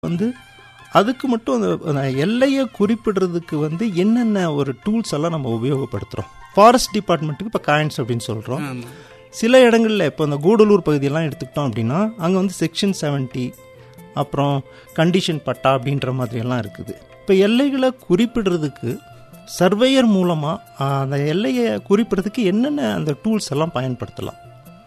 வந்து அதுக்கு மட்டும் அந்த அந்த எல்லையை குறிப்பிடுறதுக்கு வந்து என்னென்ன ஒரு டூல்ஸ் எல்லாம் நம்ம உபயோகப்படுத்துகிறோம் ஃபாரஸ்ட் டிபார்ட்மெண்ட்டுக்கு இப்போ காயின்ஸ் அப்படின்னு சொல்கிறோம் ஆமா. சில இடங்களில் இப்போ இந்த கூடலூர் பகுதியெல்லாம் எடுத்துக்கிட்டோம் அப்படின்னா அங்கே வந்து செக்ஷன் 70 அப்புறம் கண்டிஷன் பட்டா அப்படின்ற மாதிரியெல்லாம் இருக்குது இப்போ எல்லைகளை குறிப்பிடுறதுக்கு சர்வேயர் மூலமாக அந்த எல்லையை குறிப்பிடுறதுக்கு என்னென்ன அந்த டூல்ஸ் எல்லாம் பயன்படுத்தலாம்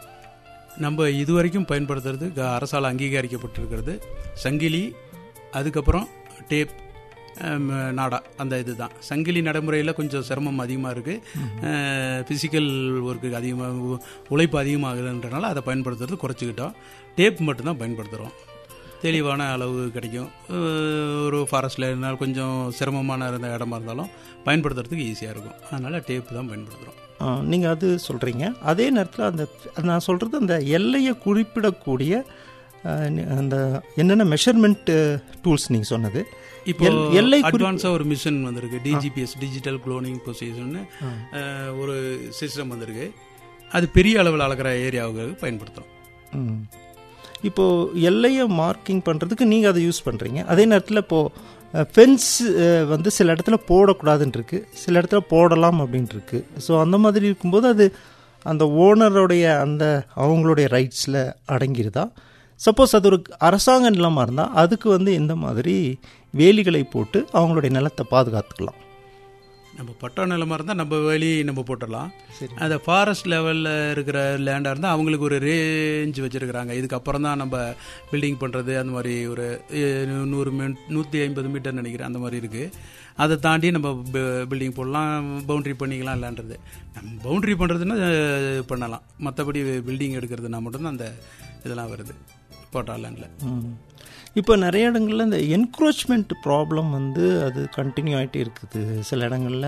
நம்ம இதுவரைக்கும் பயன்படுத்துறது க- அரசால் அங்கீகரிக்கப்பட்டிருக்கிறது சங்கிலி அதுக்கப்புறம் டேப் ஹம், நாடா அந்த இதுதான் சங்கிலி நடைமுறையில் கொஞ்சம் சிரமம் அதிகமாக இருக்குது ஃபிசிக்கல் ஒர்க்கு அதிகமாக உழைப்பு அதிகமாகுதுன்றனால அதை பயன்படுத்துறது குறைச்சிக்கிட்டோம் டேப் மட்டும்தான் பயன்படுத்துகிறோம் தெளிவான அளவு கிடைக்கும் அஹ், ஒரு ஃபாரஸ்ட்டில் இருந்தாலும் கொஞ்சம் சிரமமான இருந்த இடமா இருந்தாலும் பயன்படுத்துறதுக்கு ஈஸியாக இருக்கும் அதனால் டேப் தான் பயன்படுத்துகிறோம் நீங்கள் அது சொல்கிறீங்க அதே நேரத்தில் அந்த நான் சொல்கிறது அந்த எல்லையை குறிப்பிடக்கூடிய அஹ், நி- அந்த என்னென்ன மெஷர்மெண்ட் டூல்ஸ் நீங்கள் சொன்னது இப்போ எல்- எல்லை குறி- அட்வான்ஸாக ஒரு மிஷின் வந்திருக்கு டிஜிபிஎஸ் டிஜிட்டல் குளோனிங் பொசிஷன் ஒரு சிஸ்டம் வந்திருக்கு அது பெரிய அளவில் அளக்கிற ஏரியாவுக்கு பயன்படுத்துகிறோம் ம். இப்போ எல்லையை மார்க்கிங் பண்ணுறதுக்கு நீங்கள் அதை யூஸ் பண்ணுறீங்க அதே நேரத்தில் இப்போது ஃபென்ஸ் வந்து சில இடத்துல போடக்கூடாதுன்னு இருக்கு சில இடத்துல போடலாம் அப்படின்ட்டு இருக்கு ஸோ அந்த மாதிரி இருக்கும்போது அது அந்த ஓனருடைய அந்த அவங்களுடைய ரைட்ஸில் அடங்கிருதா சப்போஸ் அது ஒரு அரசாங்க நிலமாக இருந்தால் அதுக்கு வந்து இந்த மாதிரி வேலிகளை போட்டு அவங்களுடைய நிலத்தை பாதுகாத்துக்கலாம் நம்ம பட்டா நிலமா இருந்தால் நம்ம வெளி நம்ம போட்டுடலாம் சரி. அந்த ஃபாரஸ்ட் லெவலில் இருக்கிற லேண்டாக இருந்தால் அவங்களுக்கு ஒரு ரேஞ்ச் வச்சுருக்கிறாங்க இதுக்கு அப்புறம் தான் நம்ம பில்டிங் பண்ணுறது அந்த மாதிரி ஒரு அஹ், நூறு மீ நூற்றி ஐம்பது மீட்டர் நினைக்கிறேன் அந்த மாதிரி இருக்குது அதை தாண்டி நம்ம பில்டிங் போடலாம் பவுண்ட்ரி பண்ணிக்கலாம் இல்லைன்றது நம்ம பவுண்ட்ரி பண்ணுறதுன்னா அஹ், பண்ணலாம் மற்றபடி பில்டிங் எடுக்கிறதுனா மட்டும்தான் அந்த இதெல்லாம் வருது போட்டா லேண்டில் ம். இப்போ நிறைய இடங்கள்ல இந்த என்க்ரோச்மெண்ட் ப்ராப்ளம் வந்து அது கண்டினியூ ஆகிட்டே இருக்குது சில இடங்களில்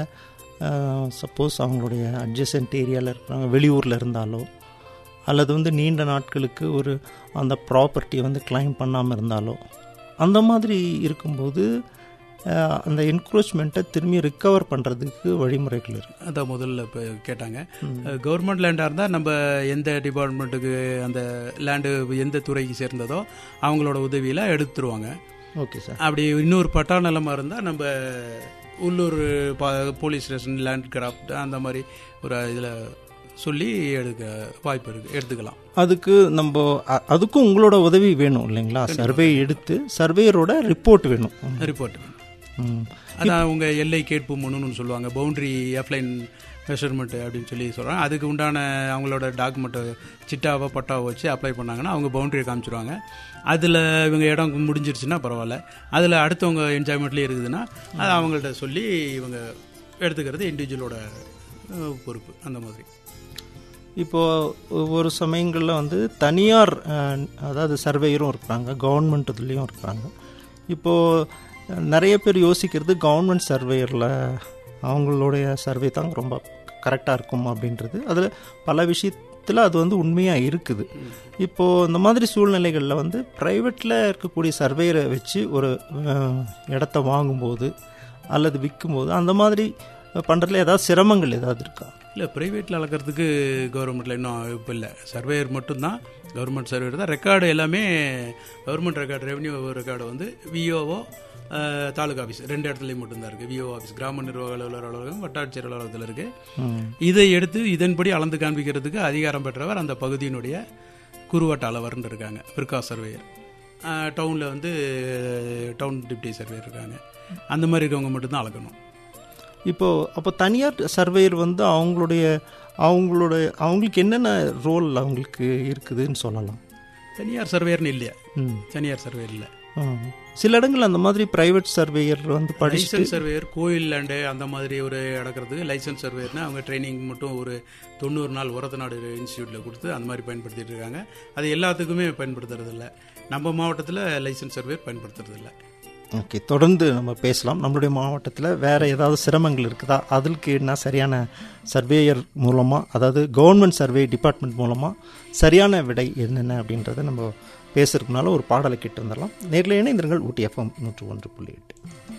சப்போஸ் அவங்களுடைய அட்ஜசன்ட் ஏரியாவில் இருக்கிறாங்க வெளியூரில் இருந்தாலோ அல்லது வந்து நீண்ட நாட்களுக்கு ஒரு அந்த ப்ராப்பர்ட்டியை வந்து கிளைம் பண்ணாமல் இருந்தாலோ அந்த மாதிரி இருக்கும்போது அஹ், அந்த என்க்ரோச்மெண்ட்டை திரும்பி ரிக்கவர் பண்ணுறதுக்கு வழிமுறைகள் இருக்குது அதான் முதல்ல இப்போ கேட்டாங்க கவர்மெண்ட் லேண்டாக இருந்தால் நம்ம எந்த டிபார்ட்மெண்ட்டுக்கு அந்த லேண்டு எந்த துறைக்கு சேர்ந்ததோ அவங்களோட உதவியில் எடுத்துருவாங்க ஓகே சார் அப்படி இன்னொரு பட்டா நிலமா இருந்தால் நம்ம உள்ளூர் ப- போலீஸ் ஸ்டேஷன் லேண்ட் கிராஃப்ட் அந்த மாதிரி ஒரு இதில் சொல்லி எடுக்க வாய்ப்பு இருக்குது எடுத்துக்கலாம் அதுக்கு நம்ம அ- அதுக்கும் உங்களோட உதவி வேணும் இல்லைங்களா சர்வே எடுத்து சர்வேயரோட ரிப்போர்ட் வேணும் ரிப்போர்ட் ம். அதான் அவங்க எல்லை கேட்பு மனுன்னு சொல்லுவாங்க பவுண்டரி எஃப்லைன் மெஷர்மெண்ட் அப்படின்னு சொல்லி சொல்கிறாங்க அதுக்கு உண்டான அவங்களோட டாக்குமெண்ட்டை சிட்டாவோ பட்டாவோ வச்சு அப்ளை பண்ணாங்கன்னா அவங்க பவுண்டரியை காமிச்சிருவாங்க அதில் இவங்க இடம் முடிஞ்சிருச்சுன்னா பரவாயில்ல அதில் அடுத்தவங்க என்ஜாய்மெண்ட்லேயே இருக்குதுன்னா அதை அவங்கள்ட்ட சொல்லி இவங்க எடுத்துக்கிறது இண்டிவிஜுவலோட அஹ், பொறுப்பு அந்த மாதிரி இப்போ ஒரு சமயங்களில் வந்து தனியார் அஹ், அதாவது சர்வேயரும் இருக்கிறாங்க கவர்மெண்ட் இதுலேயும் இருக்கிறாங்க இப்போது நிறைய பேர் யோசிக்கிறது கவர்மெண்ட் சர்வேயரில் அவங்களுடைய சர்வே தான் ரொம்ப கரெக்டாக இருக்கும் அப்படின்றது அதில் பல விஷயத்தில் அது வந்து உண்மையாக இருக்குது இப்போது இந்த மாதிரி சூழ்நிலைகளில் வந்து ப்ரைவேட்டில் இருக்கக்கூடிய சர்வேயரை வச்சு ஒரு அஹ், இடத்த வாங்கும்போது அல்லது விற்கும்போது அந்த மாதிரி பண்ணுறதுல ஏதாவது சிரமங்கள் ஏதாவது இருக்கா இல்லை ப்ரைவேட்டில் அளக்கிறதுக்கு கவர்மெண்ட்டில் இன்னும் இப்போ இல்லை சர்வேயர் மட்டும்தான் கவர்மெண்ட் சர்வேயர் தான் ரெக்கார்டு எல்லாமே கவர்மெண்ட் ரெக்கார்டு ரெவன்யூ ரெக்கார்டு வந்து விஓஓ தாலுகா ஆஃபீஸ் ரெண்டு இடத்துலையும் மட்டும்தான் இருக்குது விஓ ஆஃபீஸ் கிராம நிர்வாக அலுவலர் அலுவலகம் வட்டாட்சியர் அலுவலகத்தில் இருக்குது ம் இதை எடுத்து இதன்படி அளந்து காண்பிக்கிறதுக்கு அதிகாரம் பெற்றவர் அந்த பகுதியினுடைய குறுவட்ட அளவர்னு இருக்காங்க பிற்கா சர்வேயர் டவுனில் வந்து டவுன் டிப்டி சர்வேயர் இருக்காங்க அந்த மாதிரி இருக்கவங்க மட்டும்தான் அளக்கணும் இப்போ அப்போ தனியார் சர்வேயர் வந்து அவங்களுடைய அவங்களோட அவங்களுக்கு என்னென்ன ரோல் அவங்களுக்கு இருக்குதுன்னு சொல்லலாம் தனியார் சர்வேயர்னு இல்லையா ம் தனியார் சர்வேயர் இல்லை ஆ. சில இடங்கள் அந்த மாதிரி பிரைவேட் சர்வேயர் வந்து படிச்சுட்டு லைசன்ஸ் சர்வேயர் கோயில் லேண்டு அந்த மாதிரி ஒரு இடக்கிறதுக்கு லைசன்ஸ் சர்வேயர்னா அவங்க ட்ரைனிங் மட்டும் ஒரு தொண்ணூறு நாள் உரத்த நாடு இன்ஸ்டியூட்டில் கொடுத்து அந்த மாதிரி பயன்படுத்திட்டு இருக்காங்க அது எல்லாத்துக்குமே பயன்படுத்துறது இல்ல நம்ம மாவட்டத்தில் லைசன்ஸ் சர்வேயர் பயன்படுத்துறது இல்ல ஓகே தொடர்ந்து நம்ம பேசலாம் நம்மளுடைய மாவட்டத்தில் வேறு ஏதாவது சிரமங்கள் இருக்குதா அதற்கு என்ன சரியான சர்வேயர் மூலமாக அதாவது கவர்மெண்ட் சர்வே டிபார்ட்மெண்ட் மூலமாக சரியான விடை என்னென்ன அப்படின்றத நம்ம பேசுறதுனால ஒரு பாடலை கேட்டு வந்துடலாம் நேரில் இணைந்திருங்கள் ஊட்டி எஃப்எம் நூற்று ஒன்று புள்ளி எட்டு